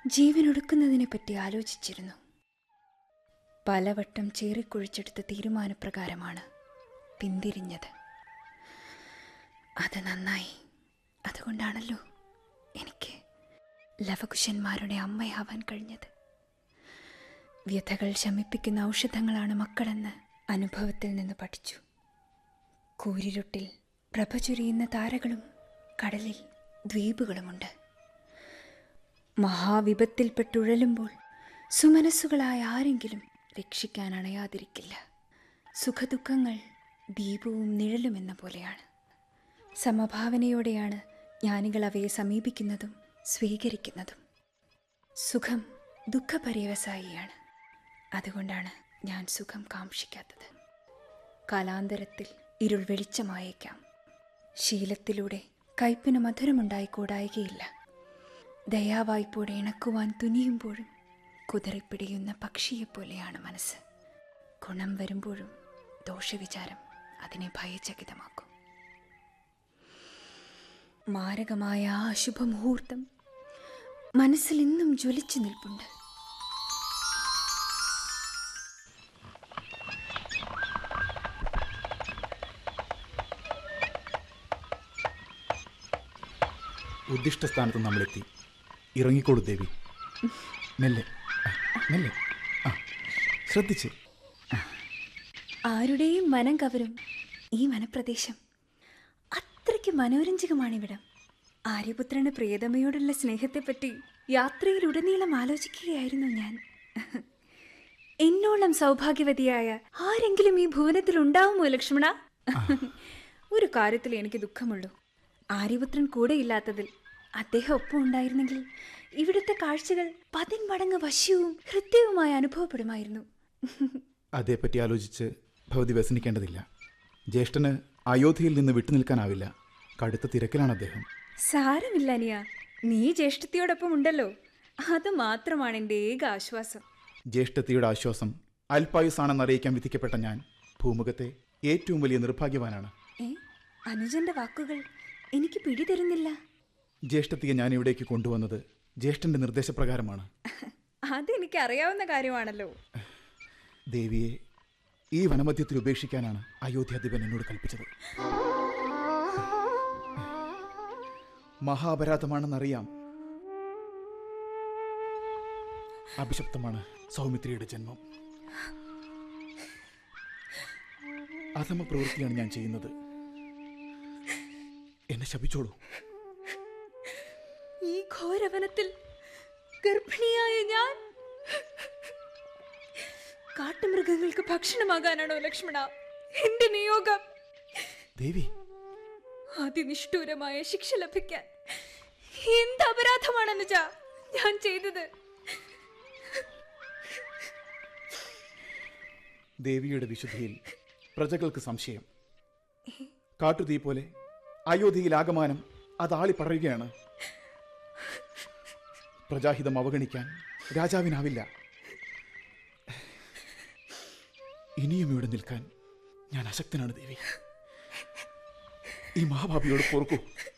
ജീവനൊടുക്കുന്നതിനെപ്പറ്റി ആലോചിച്ചിരുന്നു പലവട്ടം ചേറിക്കുഴിച്ചെടുത്ത തീരുമാനപ്രകാരമാണ് പിന്തിരിഞ്ഞത് അത് നന്നായി അതുകൊണ്ടാണല്ലോ എനിക്ക് ലവകുശന്മാരുടെ അമ്മയാവാൻ കഴിഞ്ഞത് വ്യഥകൾ ശമിപ്പിക്കുന്ന ഔഷധങ്ങളാണ് മക്കളെന്ന് അനുഭവത്തിൽ നിന്ന് പഠിച്ചു കൂരിരുട്ടിൽ പ്രഭ ചൊരിയുന്ന താരകളും കടലിൽ ദ്വീപുകളുമുണ്ട് മഹാവിപത്തിൽപ്പെട്ടുഴലുമ്പോൾ സുമനസ്സുകളായ ആരെങ്കിലും രക്ഷിക്കാൻ അണയാതിരിക്കില്ല സുഖദുഃഖങ്ങൾ ദീപവും നിഴലും എന്ന പോലെയാണ് സമഭാവനയോടെയാണ് ജ്ഞാനികൾ അവയെ സമീപിക്കുന്നതും സ്വീകരിക്കുന്നതും സുഖം ദുഃഖപര്യവസായിയാണ് അതുകൊണ്ടാണ് ഞാൻ സുഖം കാക്ഷിക്കാത്തത് കാലാന്തരത്തിൽ ഇരുൾ വെളിച്ചമായേക്കാം ശീലത്തിലൂടെ കയ്പിന് മധുരമുണ്ടായിക്കൂടായികയില്ല ദയാവായ്പോടെ ഇണക്കുവാൻ തുനിയുമ്പോഴും കുതിറിപ്പിടിയുന്ന പക്ഷിയെപ്പോലെയാണ് മനസ്സ് ഗുണം വരുമ്പോഴും ദോഷവിചാരം അതിനെ ഭയചകിതമാക്കും മാരകമായ ആ അശുഭമുഹൂർത്തം മനസ്സിൽ ഇന്നും ജ്വലിച്ചു നിൽപ്പുണ്ട് ഉദ്ദിഷ്ട സ്ഥാനത്ത് നമ്മളെത്തി ഇറങ്ങിക്കോളൂ ദേവി മെല്ലെ ആ, മെല്ലെ ആ ശ്രദ്ധിച്ച് ആരുടെയും മനം കവരും ഈ വനപ്രദേശം അത്രയ്ക്ക് മനോരഞ്ജകമാണിവിടം ആര്യപുത്രന് പ്രിയതമയോടുള്ള സ്നേഹത്തെപ്പറ്റി യാത്രയിലുടനീളം ആലോചിക്കുകയായിരുന്നു ഞാൻ എന്നോളം സൗഭാഗ്യവതിയായ ആരെങ്കിലും ഈ ഭുവനത്തിൽ ഉണ്ടാവുമോ ലക്ഷ്മണ ഒരു കാര്യത്തിൽ എനിക്ക് ദുഃഖമുള്ളൂ ആര്യപുത്രൻ കൂടെയില്ലാത്തതിൽ അദ്ദേഹം ഒപ്പം ഉണ്ടായിരുന്നെങ്കിൽ ഇവിടുത്തെ കാഴ്ചകൾ പതിന്മടങ്ങ് വശ്യവും ഹൃദ്യവുമായി അനുഭവപ്പെടുമായിരുന്നു അതേപ്പറ്റി ആലോചിച്ച് ഭവതി വ്യസനിക്കേണ്ടതില്ല ജ്യേഷ്ഠന് അയോധ്യയിൽ നിന്ന് വിട്ടുനിൽക്കാനാവില്ല കടുത്ത തിരക്കിലാണ് അദ്ദേഹം സാരമില്ല അനിയ നീ ജ്യേഷ്ഠത്തിയോടൊപ്പം ഉണ്ടല്ലോ അത് മാത്രമാണ് എൻ്റെ ഏക ആശ്വാസം ജ്യേഷ്ഠത്തിയുടെ ആശ്വാസം അല്പായുസാണെന്നറിയിക്കാൻ വിധിക്കപ്പെട്ട ഞാൻ ഭൂമുഖത്തെ ഏറ്റവും വലിയ നിർഭാഗ്യവാനാണ് ഏ അനുജന്റെ വാക്കുകൾ എനിക്ക് പിടിതരുന്നില്ല ജ്യേഷ്ഠത്തിയെ ഞാൻ ഇവിടേക്ക് കൊണ്ടുവന്നത് ജ്യേഷ്ഠന്റെ നിർദ്ദേശപ്രകാരമാണ് അതെനിക്ക് അറിയാവുന്ന കാര്യമാണല്ലോ ദേവിയെ ഈ വനമധ്യത്തിൽ ഉപേക്ഷിക്കാനാണ് അയോധ്യാധിപൻ എന്നോട് കൽപ്പിച്ചത് മഹാപരാധമാണെന്നറിയാം അഭിശപ്തമാണ് സൗമിത്രിയുടെ ജന്മം അധമ പ്രവൃത്തിയാണ് ഞാൻ ചെയ്യുന്നത് എന്നെ ശപിച്ചോളൂ ഈ ഘോരവനത്തിൽ ഗർഭിണിയായ ഞാൻ കാട്ടുമൃഗങ്ങൾക്ക് ഭക്ഷണമാകാനാണോ ലക്ഷ്മണ എന്റെ നിയോഗം ദേവി അതിനിഷ്ഠൂരമായ ശിക്ഷ ലഭിക്കാൻ എന്ത് അപരാധമാണ് അനുജ ഞാൻ ചെയ്തത് ദേവിയുടെ വിശുദ്ധിയിൽ പ്രജകൾക്ക് സംശയം കാട്ടുതീ പോലെ അയോധ്യയിൽ ആകമാനം അതാളി പറയുകയാണ് പ്രജാഹിതം അവഗണിക്കാൻ രാജാവിനാവില്ല ഇനിയും ഇവിടെ നിൽക്കാൻ ഞാൻ അശക്തനാണ് ദേവി ഈ മഹാഭാപിയോട് പൊറുക്കൂ